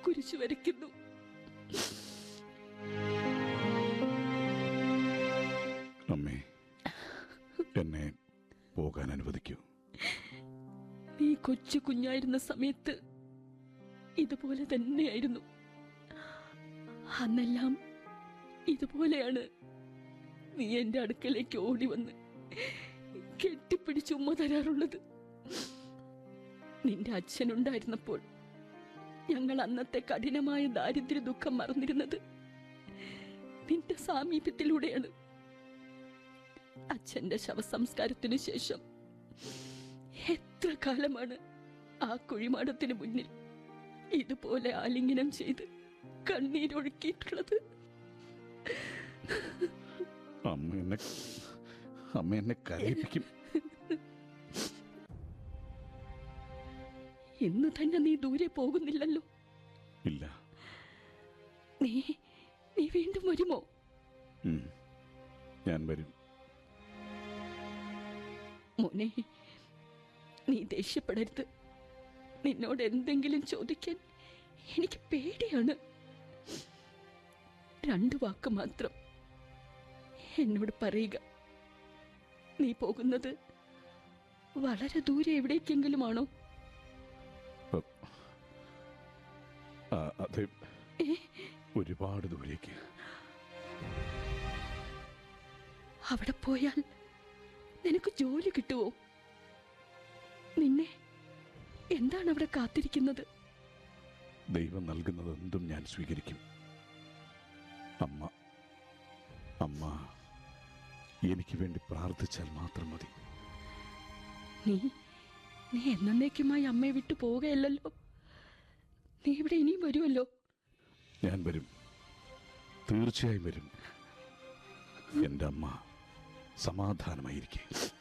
കുരിശു വരയ്ക്കുന്നു അമ്മേ എന്നെ പോകാൻ അനുവദിക്കൂ നീ കൊച്ചു കുഞ്ഞായിരുന്ന സമയത്ത് ഇതുപോലെ തന്നെയായിരുന്നു അന്നെല്ലാം ഇതുപോലെയാണ് നീ എന്റെ അടുക്കലേക്ക് ഓടി വന്ന് കെട്ടിപ്പിടിച്ച് ഉമ്മ തരാറുള്ളത് നിന്റെ അച്ഛനുണ്ടായിരുന്നപ്പോൾ ഞങ്ങൾ അന്നത്തെ കഠിനമായ ദാരിദ്ര്യ ദുഃഖം മറന്നിരുന്നത് നിന്റെ സാമീപ്യത്തിലൂടെയാണ് അച്ഛന്റെ ശവസംസ്കാരത്തിനു ശേഷം എത്ര കാലമാണ് ആ കുഴിമാടത്തിന് മുന്നിൽ ഇതുപോലെ ആലിംഗനം ചെയ്ത് കണ്ണീരൊഴുക്കിയിട്ടുള്ളത് അമ്മ എന്നെ അമ്മ എന്നെ കരയിപ്പിക്കും ഇന്ന് തന്നെ നീ ദൂരെ പോകുന്നില്ലല്ലോ ഇല്ല നീ നീ വീണ്ടും വരുമോ ഉം. ഞാൻ വരും മോനെ നീ ദേഷ്യപ്പെടരുത് നിന്നോട് എന്തെങ്കിലും ചോദിക്കാൻ എനിക്ക് പേടിയാണ് രണ്ടു വാക്ക് മാത്രം എന്നോട് പറയുക നീ പോകുന്നത് വളരെ ദൂരെ എവിടേക്കെങ്കിലും ആണോ ആ, അതെ ഏ ഒരുപാട് ദൂരേക്ക് അവിടെ പോയാൽ നിനക്ക് ജോലി കിട്ടുമോ നിന്നെ എന്താണ് അവിടെ കാത്തിരിക്കുന്നത് ദൈവം നൽകുന്നത് എന്തും ഞാൻ സ്വീകരിക്കും അമ്മ അമ്മ എനിക്ക് വേണ്ടി പ്രാർത്ഥിച്ചാൽ മാത്രം മതി നീ നീ എന്നേക്കുമായി അമ്മയെ വിട്ടു പോവുകയല്ലല്ലോ നീ ഇവിടെ ഇനിയും വരുമല്ലോ ഞാൻ വരും തീർച്ചയായും വരും എൻ്റെ അമ്മ സമാധാനമായിരിക്കെ